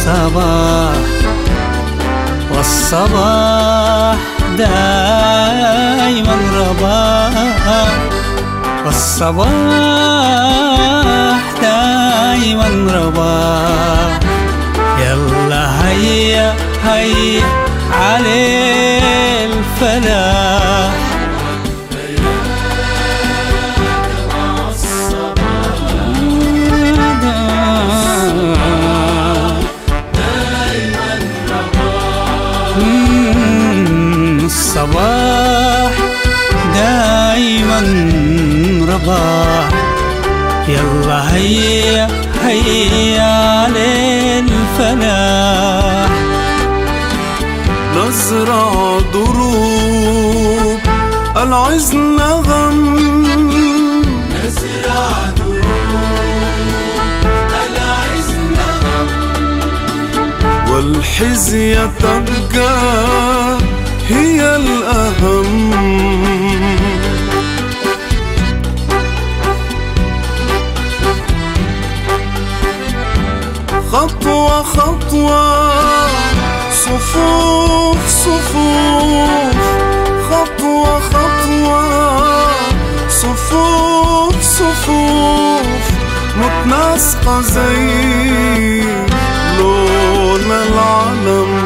الصباح والصباح دايما رباح والصباح دايما رباح يلا هيا هيا عليه الفلاح مم، الصباح دايما رباح يلا هيا هيا للفلاح نزرع دروب العز نغم والحزية تبقى هي الأهم خطوة خطوة صفوف صفوف خطوة خطوة صفوف صفوف متناسقة زي لون العلم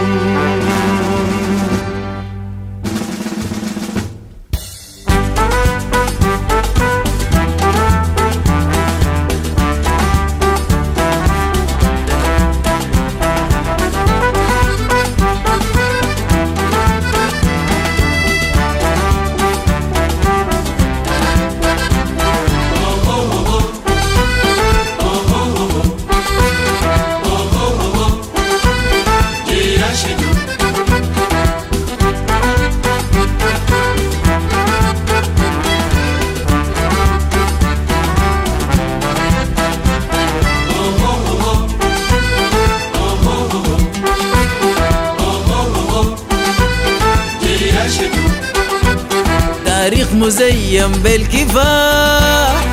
تاريخ مزين بالكفاح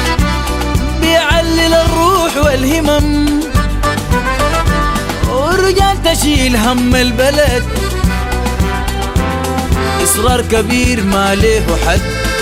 بيعلل الروح والهمم ورجال تشيل هم البلد إصرار كبير ما له حد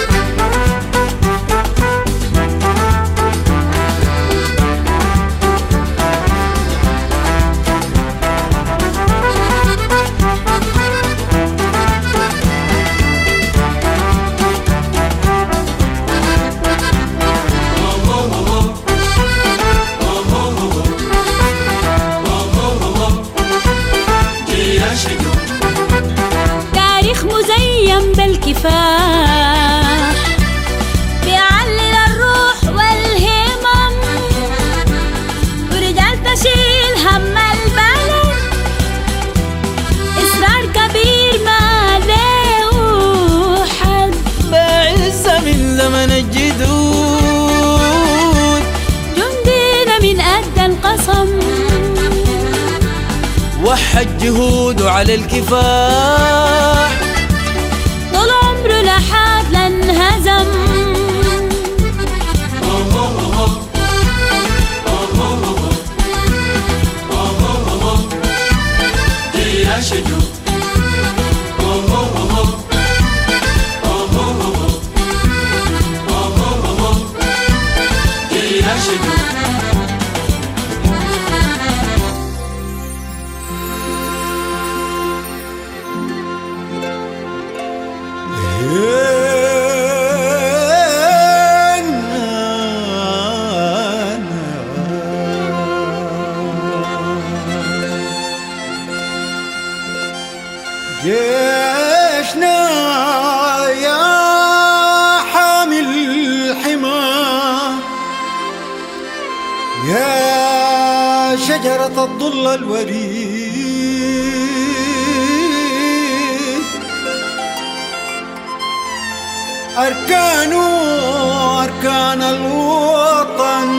تاريخ مزين بالكفاح بيعلل الروح والهمم ورجال تشيل هم البلد إصرار كبير ما له حد بعزة من زمن الجدود جندينا من أدى القصم وحد جهوده على الكفاح طول عمره لحد لانهزم جيشنا يا حامل الحمى يا شجرة الظل الوريد أركان أركان الوطن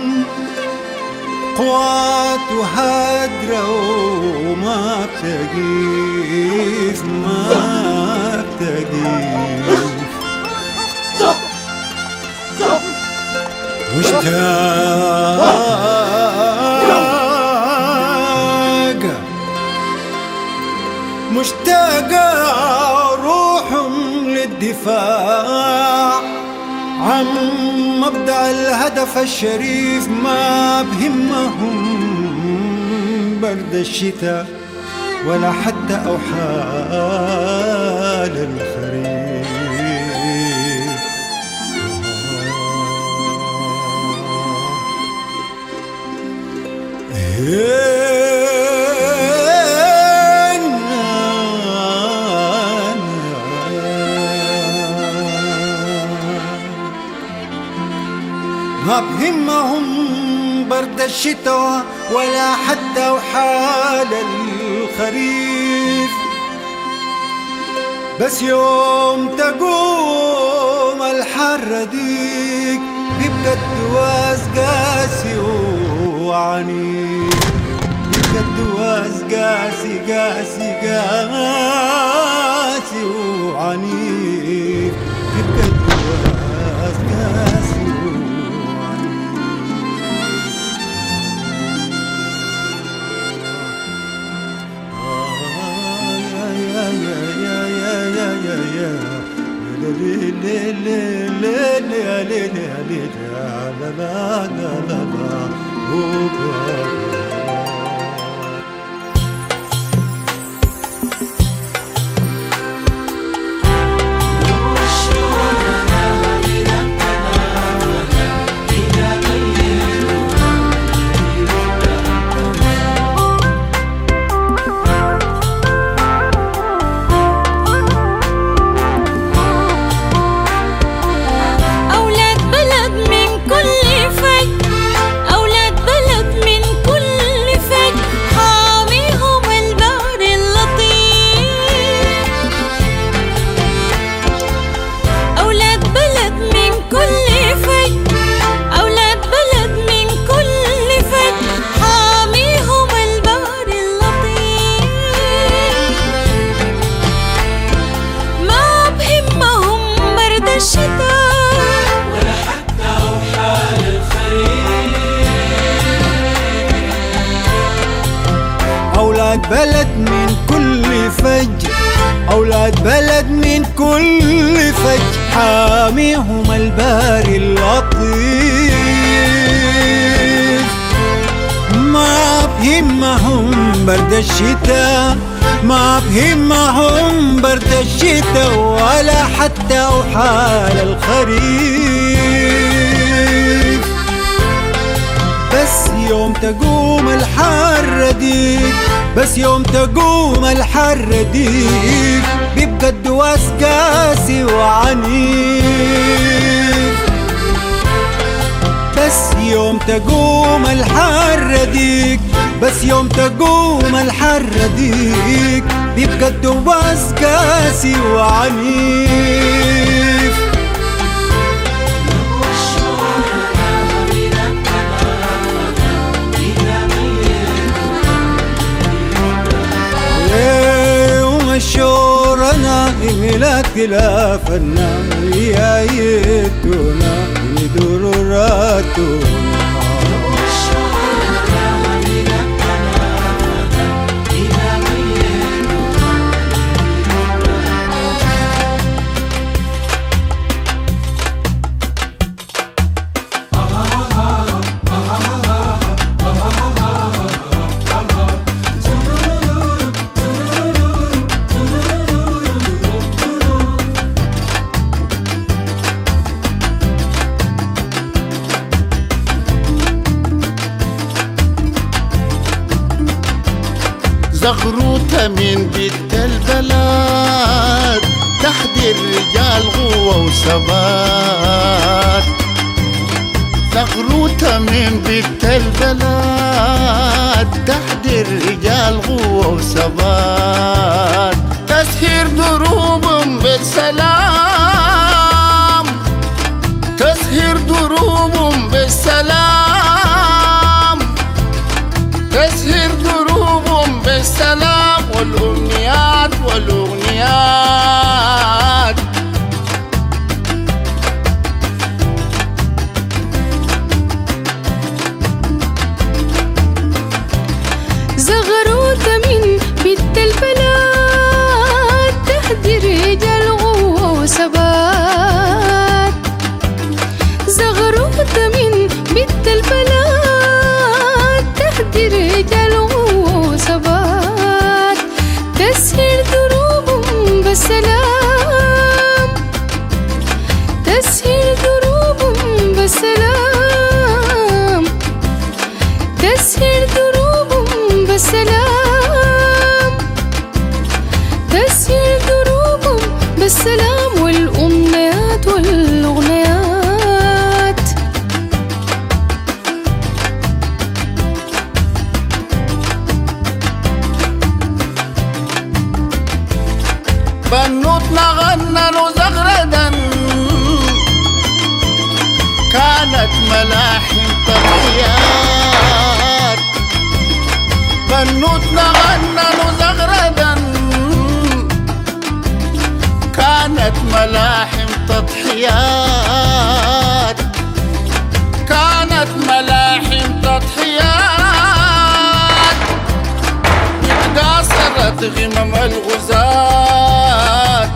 قوات هدرة وما بتقيف ما بتقيف مشتاقة روحهم للدفاع عن مبدأ الهدف الشريف ما بهمهم برد الشتاء ولا حتى أوحال الخريف ما بهمهم برد الشتاء ولا حتى وحال الخريف بس يوم تقوم الحرة ديك بيبقى الدواز قاسي وعنيف بيبقى الدواز قاسي قاسي قاسي وعنيف بيبقى الدواز قاسي أولاد بلد من كل فج أولاد بلد من كل فج حاميهم البحر اللطيف أولاد بلد من كل فج أولاد بلد من كل فج حاميهم البحر اللطيف ما بهمهم برد الشتاء أولاد بلد من كل فج أولاد بلد من كل فج حاميهم الباري اللطيف ما بهمهم برد الشتاء ما بهمهم برد الشتاء ولا حتى وحال الخريف بس يوم تقوم الحرة ديك بس يوم تقوم الحرة ديك بيبقى الدواس قاسي وعنيف بس يوم تقوم الحرة ديك بس يوم تقوم الحرة ديك بيبقى الدواس قاسي وعنيف يوم الشورنا إلى اختلافنا يا يدنا يدور راتنا زغروطة من بيت البلد تحدي الرجال قوة وثبات زغروطة من بيت البلد تحدي الرجال قوة وثبات تسهير دروبهم بالسلام تسهير دروبهم بالسلام تسهر دروبهم بالسلام والأمنيات والأغنيات زغروطة من بنت البلد غنوا تغنوا زغردا كانت ملاحم تضحيات كانت ملاحم تضحيات قاصرت غمم الغزاة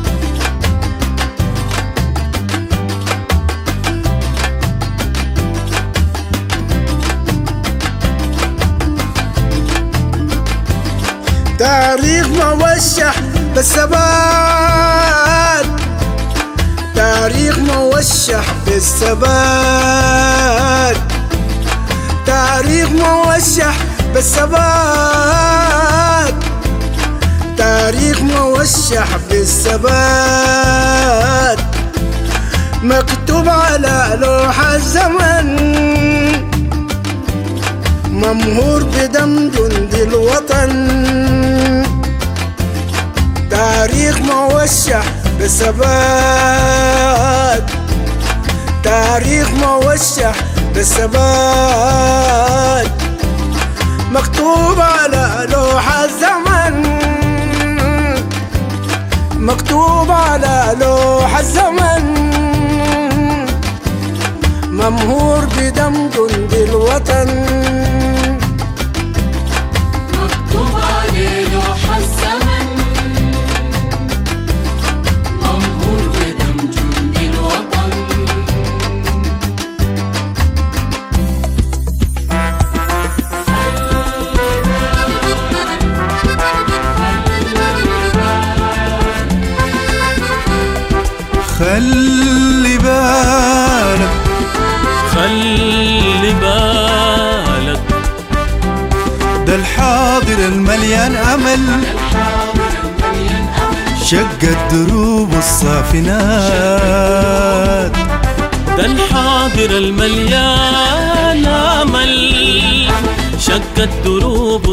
تاريخ موشح بالثبات تاريخ موشح بالثبات تاريخ موشح بالثبات تاريخ موشح بالثبات مكتوب على لوح الزمن ممهور بدم جند الوطن تاريخ موشح بثبات تاريخ موشح بثبات مكتوب على لوح الزمن مكتوب على لوح الزمن ممهور بدم جند الوطن مكتوب عليه لوح الزمن ممهور بدم جند الوطن خلي بالك خلي بالك ده الحاضر المليان امل شق الدروب الصافنات ده الحاضر المليان امل شقت دروب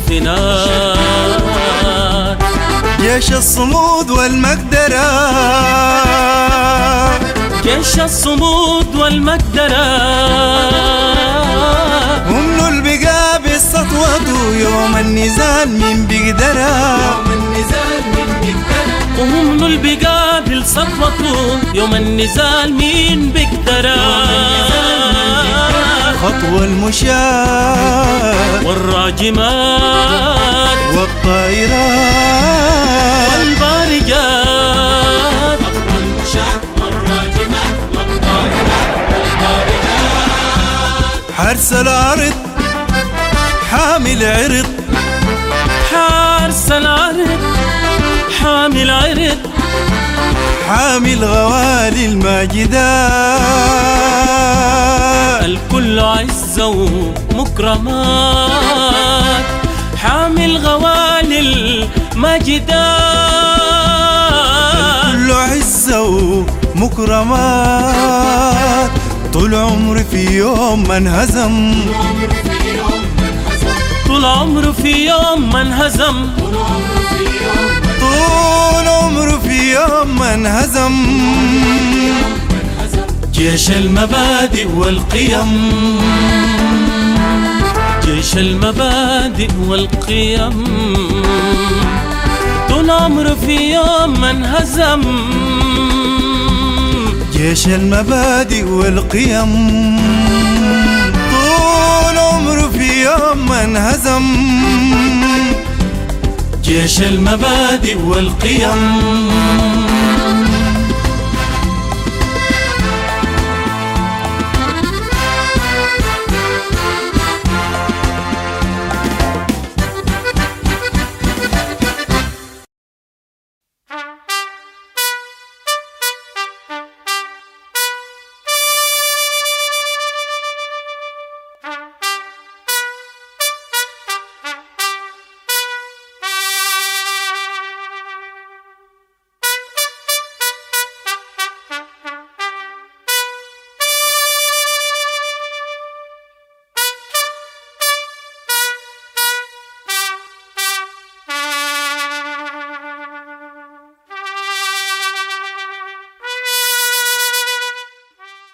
الصافنات جيش الصمود والمقدرة جيش الصمود والمقدرة هم اللي بقى بالسطوة يوم النزال مين بيقدرها وهم اللي بيقابل سطوته يوم النزال مين بيقدرها خطوة المشاة والراجمات والطائرات والبارجات حرس الأرض حامل عرض حارس العرض حامل عرض حامل غوالي الماجدات الكل عزة ومكرمات حامل غوالي المجدات كله عزة ومكرمات طول عمري في يوم ما انهزم طول عمره في يوم ما انهزم طول عمره في يوم ما انهزم جيش المبادئ والقيم جيش المبادئ والقيم طول عمره في يوم ما انهزم جيش المبادئ والقيم طول عمره في يوم ما انهزم جيش المبادئ والقيم